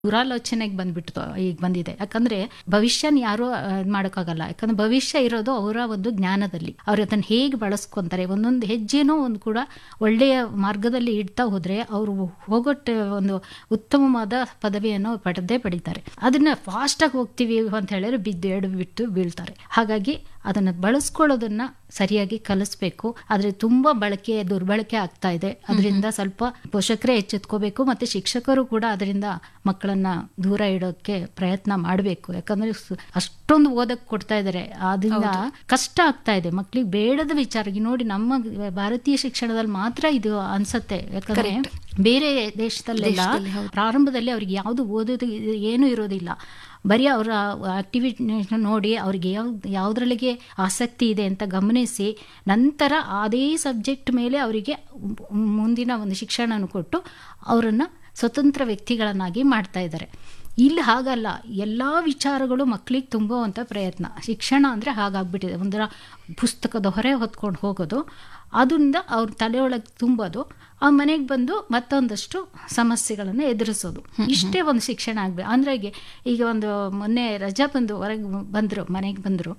ದುರಾಲೋಚನೆಗೆ ಬಂದ್ಬಿಟ್ಟು ಈಗ ಬಂದಿದೆ ಯಾಕಂದ್ರೆ ಭವಿಷ್ಯನ ಯಾರು ಮಾಡೋಕ್ಕಾಗಲ್ಲ ಯಾಕಂದ್ರೆ ಭವಿಷ್ಯ ಇರೋದು ಅವರ ಒಂದು ಜ್ಞಾನದಲ್ಲಿ ಅವ್ರು ಅದನ್ನ ಹೇಗೆ ಬಳಸ್ಕೊಂತಾರೆ ಒಂದೊಂದು ಹೆಜ್ಜೆನೂ ಒಂದು ಕೂಡ ಒಳ್ಳೆಯ ಮಾರ್ಗದಲ್ಲಿ ಇಡ್ತಾ ಹೋದ್ರೆ ಅವರು ಹೋಗೊಟ್ಟೆ ಒಂದು ಉತ್ತಮವಾದ ಪದವಿಯನ್ನು ಪಡೆದೇ ಪಡಿತಾರೆ ಅದನ್ನ ಫಾಸ್ಟ್ ಆಗಿ ಹೋಗ್ತೀವಿ ಅಂತ ಹೇಳಿದ್ರೆ ಬಿದ್ದು ಎಡು ಬಿಟ್ಟು ಬೀಳ್ತಾರೆ ಹಾಗಾಗಿ ಅದನ್ನ ಬಳಸ್ಕೊಳ್ಳೋದನ್ನ ಸರಿಯಾಗಿ ಕಲಿಸ್ಬೇಕು ಆದ್ರೆ ತುಂಬಾ ಬಳಕೆ ದುರ್ಬಳಕೆ ಆಗ್ತಾ ಇದೆ ಅದರಿಂದ ಸ್ವಲ್ಪ ಪೋಷಕರೇ ಎಚ್ಚೆತ್ಕೋಬೇಕು ಮತ್ತೆ ಶಿಕ್ಷಕರು ಕೂಡ ಅದರಿಂದ ಮಕ್ಕಳನ್ನ ದೂರ ಇಡೋಕೆ ಪ್ರಯತ್ನ ಮಾಡಬೇಕು ಯಾಕಂದ್ರೆ ಸು- ಅಷ್ಟೊಂದು ಓದಕ್ ಕೊಡ್ತಾ ಇದ್ದಾರೆ ಅದರಿಂದ ಕಷ್ಟ ಆಗ್ತಾ ಇದೆ ಮಕ್ಳಿಗೆ ಬೇಡದ ವಿಚಾರ ಈಗ ನೋಡಿ ನಮ್ಮ ಭಾರತೀಯ ಶಿಕ್ಷಣದಲ್ಲಿ ಮಾತ್ರ ಇದು ಅನ್ಸತ್ತೆ ಯಾಕಂದ್ರೆ ಬೇರೆ ದೇಶದಲ್ಲೆಲ್ಲ ಪ್ರಾರಂಭದಲ್ಲಿ ಅವ್ರಿಗೆ ಯಾವುದು ಓದೋದು ಇದು ಏನೂ ಇರೋದಿಲ್ಲ ಬರೀ ಅವರ ಆಕ್ಟಿವಿಟಿ ನೋಡಿ ಅವ್ರಿಗೆ ಯಾವ ಯಾವುದ್ರಲ್ಲಿಗೆ ಆಸಕ್ತಿ ಇದೆ ಅಂತ ಗಮನಿಸಿ ನಂತರ ಅದೇ ಸಬ್ಜೆಕ್ಟ್ ಮೇಲೆ ಅವರಿಗೆ ಮುಂದಿನ ಒಂದು ಶಿಕ್ಷಣವನ್ನು ಕೊಟ್ಟು ಅವರನ್ನು ಸ್ವತಂತ್ರ ವ್ಯಕ್ತಿಗಳನ್ನಾಗಿ ಮಾಡ್ತಾ ಇದ್ದಾರೆ ಇಲ್ಲಿ ಹಾಗಲ್ಲ ಎಲ್ಲ ವಿಚಾರಗಳು ಮಕ್ಕಳಿಗೆ ತುಂಬುವಂಥ ಪ್ರಯತ್ನ ಶಿಕ್ಷಣ ಅಂದರೆ ಹಾಗಾಗ್ಬಿಟ್ಟಿದೆ ಒಂಥರ ಪುಸ್ತಕದ ಹೊರೆ ಹೊತ್ಕೊಂಡು ಹೋಗೋದು ಅದರಿಂದ ಅವ್ರ ತಲೆಯೊಳಗೆ ತುಂಬೋದು ಆ ಮನೆಗೆ ಬಂದು ಮತ್ತೊಂದಷ್ಟು ಸಮಸ್ಯೆಗಳನ್ನು ಎದುರಿಸೋದು ಇಷ್ಟೇ ಒಂದು ಶಿಕ್ಷಣ ಆಗ್ಬೇಕು ಅಂದ್ರೆ ಈಗ ಈಗ ಒಂದು ಮೊನ್ನೆ ರಜಾ ಬಂದು ಹೊರಗೆ ಬಂದರು ಮನೆಗೆ ಬಂದರು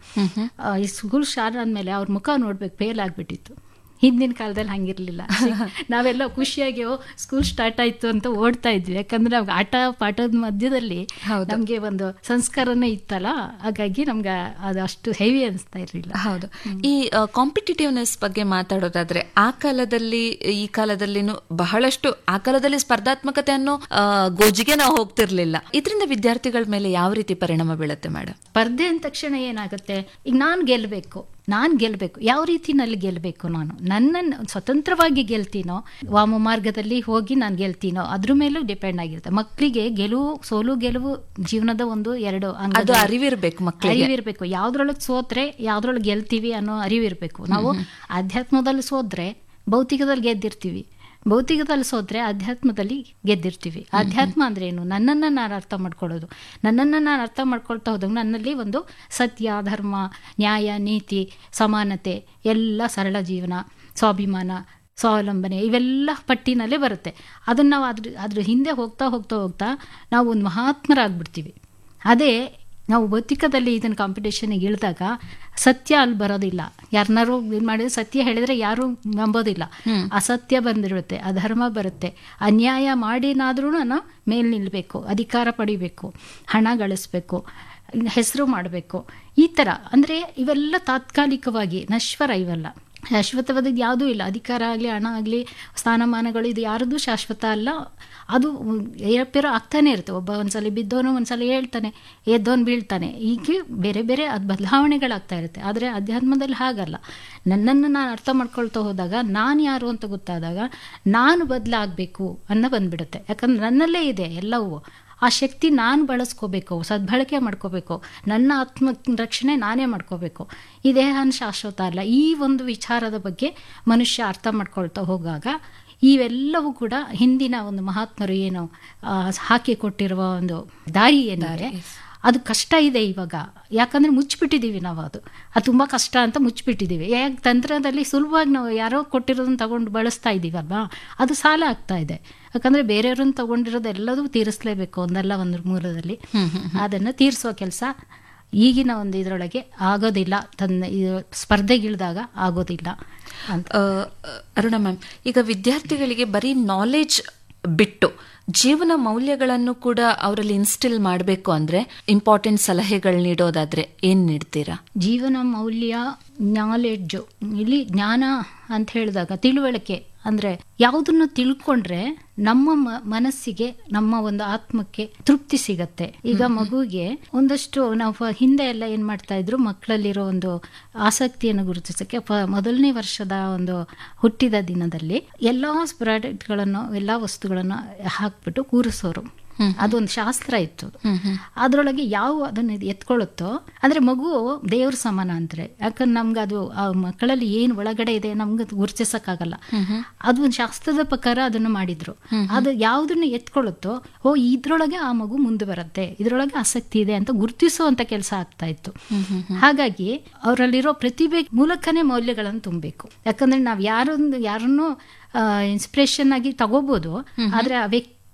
ಈ ಸ್ಕೂಲ್ ಸ್ಟಾರ್ಟ್ ಆದಮೇಲೆ ಅವ್ರ ಮುಖ ನೋಡ್ಬೇಕು ಫೇಲ್ ಆಗಿಬಿಟ್ಟಿತ್ತು ಹಿಂದಿನ ಕಾಲದಲ್ಲಿ ಹಂಗಿರ್ಲಿಲ್ಲ ನಾವೆಲ್ಲ ಖುಷಿಯಾಗಿ ಸ್ಕೂಲ್ ಸ್ಟಾರ್ಟ್ ಆಯ್ತು ಅಂತ ಓಡ್ತಾ ಇದ್ವಿ ಯಾಕಂದ್ರೆ ಅವಾಗ ಆಟ ಪಾಠದ ಮಧ್ಯದಲ್ಲಿ ನಮ್ಗೆ ಒಂದು ಸಂಸ್ಕಾರನೇ ಇತ್ತಲ್ಲ ಹಾಗಾಗಿ ನಮ್ಗೆ ಅದು ಅಷ್ಟು ಹೆವಿ ಅನಿಸ್ತಾ ಇರಲಿಲ್ಲ ಹೌದು ಈ ಕಾಂಪಿಟೇಟಿವ್ನೆಸ್ ಬಗ್ಗೆ ಮಾತಾಡೋದಾದ್ರೆ ಆ ಕಾಲದಲ್ಲಿ ಈ ಕಾಲದಲ್ಲಿನೂ ಬಹಳಷ್ಟು ಆ ಕಾಲದಲ್ಲಿ ಸ್ಪರ್ಧಾತ್ಮಕತೆ ಅನ್ನೋ ಆ, ಗೋಜಿಗೆ ನಾವು ಹೋಗ್ತಿರ್ಲಿಲ್ಲ ಇದರಿಂದ ವಿದ್ಯಾರ್ಥಿಗಳ ಮೇಲೆ ಯಾವ ರೀತಿ ಪರಿಣಾಮ ಬೀಳುತ್ತೆ ಮೇಡಮ್ ಸ್ಪರ್ಧೆ ಅಂದ ತಕ್ಷಣ ಏನಾಗುತ್ತೆ ಈಗ ನಾನು ಗೆಲ್ಲಬೇಕು ನಾನು ಗೆಲ್ಲಬೇಕು ಯಾವ ರೀತಿನಲ್ಲಿ ಗೆಲ್ಲಬೇಕು ನಾನು ನನ್ನನ್ನು ಸ್ವತಂತ್ರವಾಗಿ ಗೆಲ್ತೀನೋ ವಾಮ ಮಾರ್ಗದಲ್ಲಿ ಹೋಗಿ ನಾನು ಗೆಲ್ತೀನೋ ಅದ್ರ ಮೇಲೂ ಡಿಪೆಂಡ್ ಆಗಿರುತ್ತೆ ಮಕ್ಕಳಿಗೆ ಗೆಲುವು ಸೋಲು ಗೆಲುವು ಜೀವನದ ಒಂದು ಎರಡು ಅಂಗ ಅದು ಅರಿವಿರ್ಬೇಕು ಮಕ್ಕಳಿಗೆ ಅರಿವಿರ್ಬೇಕು ಯಾವ್ದ್ರೊಳಗೆ ಸೋತ್ರೆ ಯಾವ್ದ್ರೊಳಗೆ ಗೆಲ್ತೀವಿ ಅನ್ನೋ ಅರಿವಿರ್ಬೇಕು ನಾವು ಅಧ್ಯಾತ್ಮದಲ್ಲಿ ಸೋದ್ರೆ ಭೌತಿಕದಲ್ಲಿ ಗೆದ್ದಿರ್ತೀವಿ ಭೌತಿಕದಲ್ಲಿ ಸೋತ್ರೆ ಅಧ್ಯಾತ್ಮದಲ್ಲಿ ಗೆದ್ದಿರ್ತೀವಿ ಅಧ್ಯಾತ್ಮ ಅಂದ್ರೆ ಏನು ನನ್ನನ್ನು ನಾನು ಅರ್ಥ ಮಾಡ್ಕೊಳ್ಳೋದು ನನ್ನನ್ನು ನಾನು ಅರ್ಥ ಮಾಡ್ಕೊಳ್ತಾ ಹೋದಾಗ ನನ್ನಲ್ಲಿ ಒಂದು ಸತ್ಯ ಧರ್ಮ ನ್ಯಾಯ ನೀತಿ ಸಮಾನತೆ ಎಲ್ಲ ಸರಳ ಜೀವನ ಸ್ವಾಭಿಮಾನ ಸ್ವಾವಲಂಬನೆ ಇವೆಲ್ಲ ಪಟ್ಟಿನಲ್ಲೇ ಬರುತ್ತೆ ಅದನ್ನು ನಾವು ಅದ್ರ ಅದ್ರ ಹಿಂದೆ ಹೋಗ್ತಾ ಹೋಗ್ತಾ ಹೋಗ್ತಾ ನಾವು ಒಂದು ಮಹಾತ್ಮರಾಗ್ಬಿಡ್ತೀವಿ ಅದೇ ನಾವು ಭೌತಿಕದಲ್ಲಿ ಇದನ್ನು ಕಾಂಪಿಟೇಷನ್ಗೆ ಇಳಿದಾಗ ಸತ್ಯ ಅಲ್ಲಿ ಬರೋದಿಲ್ಲ ಯಾರನ್ನಾರು ಇದು ಮಾಡಿದ್ರೆ ಸತ್ಯ ಹೇಳಿದ್ರೆ ಯಾರು ನಂಬೋದಿಲ್ಲ ಅಸತ್ಯ ಬಂದಿರುತ್ತೆ ಅಧರ್ಮ ಬರುತ್ತೆ ಅನ್ಯಾಯ ಮಾಡಿನಾದ್ರೂ ನಾನು ಮೇಲ್ ನಿಲ್ಲಬೇಕು ಅಧಿಕಾರ ಪಡಿಬೇಕು ಹಣ ಗಳಿಸ್ಬೇಕು ಹೆಸರು ಮಾಡಬೇಕು ಈ ಥರ ಅಂದರೆ ಇವೆಲ್ಲ ತಾತ್ಕಾಲಿಕವಾಗಿ ನಶ್ವರ ಇವೆಲ್ಲ ಶಾಶ್ವತವಾದದ್ದು ಯಾವುದೂ ಇಲ್ಲ ಅಧಿಕಾರ ಆಗಲಿ ಹಣ ಆಗಲಿ ಸ್ಥಾನಮಾನಗಳು ಇದು ಯಾರದ್ದು ಶಾಶ್ವತ ಅಲ್ಲ ಅದು ಏರಪೇರ ಆಗ್ತಾನೆ ಇರುತ್ತೆ ಒಬ್ಬ ಒಂದ್ಸಲ ಬಿದ್ದವನು ಒಂದ್ಸಲ ಹೇಳ್ತಾನೆ ಎದ್ದವನು ಬೀಳ್ತಾನೆ ಹೀಗೆ ಬೇರೆ ಬೇರೆ ಅದು ಬದಲಾವಣೆಗಳಾಗ್ತಾ ಇರುತ್ತೆ ಆದರೆ ಅಧ್ಯಾತ್ಮದಲ್ಲಿ ಹಾಗಲ್ಲ ನನ್ನನ್ನು ನಾನು ಅರ್ಥ ಮಾಡ್ಕೊಳ್ತಾ ಹೋದಾಗ ನಾನು ಯಾರು ಅಂತ ಗೊತ್ತಾದಾಗ ನಾನು ಬದಲಾಗಬೇಕು ಅನ್ನೋ ಬಂದ್ಬಿಡುತ್ತೆ ಯಾಕಂದ್ರೆ ನನ್ನಲ್ಲೇ ಇದೆ ಎಲ್ಲವೂ ಆ ಶಕ್ತಿ ನಾನು ಬಳಸ್ಕೋಬೇಕು ಸದ್ಬಳಕೆ ಮಾಡ್ಕೋಬೇಕು ನನ್ನ ಆತ್ಮ ರಕ್ಷಣೆ ನಾನೇ ಮಾಡ್ಕೋಬೇಕು ಈ ದೇಹನ ಶಾಶ್ವತ ಅಲ್ಲ ಈ ಒಂದು ವಿಚಾರದ ಬಗ್ಗೆ ಮನುಷ್ಯ ಅರ್ಥ ಮಾಡ್ಕೊಳ್ತಾ ಹೋಗಾಗ ಇವೆಲ್ಲವೂ ಕೂಡ ಹಿಂದಿನ ಒಂದು ಮಹಾತ್ಮರು ಏನು ಆ, ಹಾಕಿಕೊಟ್ಟಿರುವ ಒಂದು ದಾರಿ ಏನಿದೆ ಅದು ಕಷ್ಟ ಇದೆ ಇವಾಗ ಯಾಕಂದ್ರೆ ಮುಚ್ಚಿಬಿಟ್ಟಿದ್ದೀವಿ ನಾವು ಅದು ಅದು ತುಂಬ ಕಷ್ಟ ಅಂತ ಮುಚ್ಚಿಬಿಟ್ಟಿದ್ದೀವಿ ಯಾಕೆ ತಂತ್ರದಲ್ಲಿ ಸುಲಭವಾಗಿ ನಾವು ಯಾರೋ ಕೊಟ್ಟಿರೋದನ್ನ ತಗೊಂಡು ಬಳಸ್ತಾ ಇದ್ದೀವಲ್ವಾ ಅದು ಸಾಲ ಆಗ್ತಾ ಇದೆ ಯಾಕಂದ್ರೆ ಬೇರೆಯವ್ರನ್ನ ತಗೊಂಡಿರೋದು ಎಲ್ಲದೂ ತೀರಿಸಲೇಬೇಕು ಒಂದಲ್ಲ ಒಂದು ಮೂಲದಲ್ಲಿ ಅದನ್ನು ತೀರಿಸುವ ಕೆಲಸ ಈಗಿನ ಒಂದು ಇದರೊಳಗೆ ಆಗೋದಿಲ್ಲ ತನ್ನ ಇದು ಸ್ಪರ್ಧೆಗಿಳಿದಾಗ ಆಗೋದಿಲ್ಲ ಅಂತ ಆ, ಅರುಣ ಮ್ಯಾಮ್ ಈಗ ವಿದ್ಯಾರ್ಥಿಗಳಿಗೆ ಬರೀ ನಾಲೆಜ್ ಬಿಟ್ಟು ಜೀವನ ಮೌಲ್ಯಗಳನ್ನು ಕೂಡ ಅವರಲ್ಲಿ ಇನ್ಸ್ಟಿಲ್ ಮಾಡಬೇಕು ಅಂದ್ರೆ ಇಂಪಾರ್ಟೆಂಟ್ ಸಲಹೆಗಳು ನೀಡೋದಾದ್ರೆ ಏನ್ ನೀಡ್ತೀರಾ ಜೀವನ ಮೌಲ್ಯ ನಾಲೆಡ್ಜು ಇಲ್ಲಿ ಜ್ಞಾನ ಅಂತ ಹೇಳಿದಾಗ ತಿಳುವಳಿಕೆ ಅಂದ್ರೆ ಯಾವುದನ್ನು ತಿಳ್ಕೊಂಡ್ರೆ ನಮ್ಮ ಮ- ಮನಸ್ಸಿಗೆ ನಮ್ಮ ಒಂದು ಆತ್ಮಕ್ಕೆ ತೃಪ್ತಿ ಸಿಗತ್ತೆ ಈಗ ಮಗುವಿಗೆ ಒಂದಷ್ಟು ನಾವು ಫ- ಹಿಂದೆ ಎಲ್ಲ ಏನ್ ಮಾಡ್ತಾ ಇದ್ರು ಮಕ್ಕಳಲ್ಲಿರೋ ಒಂದು ಆಸಕ್ತಿಯನ್ನು ಗುರುತಿಸಕ್ಕೆ ಪ- ಮೊದಲನೇ ವರ್ಷದ ಒಂದು ಹುಟ್ಟಿದ ದಿನದಲ್ಲಿ ಎಲ್ಲಾ ಪ್ರಾಡಕ್ಟ್ಗಳನ್ನು ಎಲ್ಲಾ ವಸ್ತುಗಳನ್ನು ಹಾಕ್ಬಿಟ್ಟು ಕೂರಿಸೋರು ಅದೊಂದು ಶಾಸ್ತ್ರ ಇತ್ತು ಅದರೊಳಗೆ ಯಾವ ಅದನ್ನ ಎತ್ಕೊಳ್ಳುತ್ತೋ ಅಂದ್ರೆ ಮಗು ದೇವ್ರ ಸಮಾನ ಅಂತಾರೆ ಯಾಕಂದ್ರೆ ನಮ್ಗೆ ಅದು ಆ ಮಕ್ಕಳಲ್ಲಿ ಏನು ಒಳಗಡೆ ಇದೆ ನಮ್ಗೆ ಅದು ಗುರುತಿಸಕ್ಕಾಗಲ್ಲ ಅದು ಒಂದು ಶಾಸ್ತ್ರದ ಪ್ರಕಾರ ಅದನ್ನು ಮಾಡಿದ್ರು ಅದು ಯಾವುದನ್ನ ಎತ್ಕೊಳ್ಳುತ್ತೋ ಓ ಇದ್ರೊಳಗೆ ಆ ಮಗು ಮುಂದೆ ಬರುತ್ತೆ ಇದ್ರೊಳಗೆ ಆಸಕ್ತಿ ಇದೆ ಅಂತ ಗುರುತಿಸುವಂತ ಕೆಲಸ ಆಗ್ತಾ ಇತ್ತು ಹಾಗಾಗಿ ಅವರಲ್ಲಿರೋ ಪ್ರತಿಭೆ ಮೂಲಕನೇ ಮೌಲ್ಯಗಳನ್ನು ತುಂಬಬೇಕು ಯಾಕಂದ್ರೆ ನಾವು ಯಾರೊಂದು ಯಾರನ್ನೂ ಇನ್ಸ್ಪಿರೇಷನ್ ಆಗಿ ತಗೋಬಹುದು ಆದ್ರೆ ಆ ವ್ಯಕ್ತಿ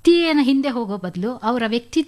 ವ್ಯಕ್ತಿಯನ್ನ ಹಿಂದೆ ಹೋಗೋ ಬದಲು ಅವರ ವ್ಯಕ್ತಿ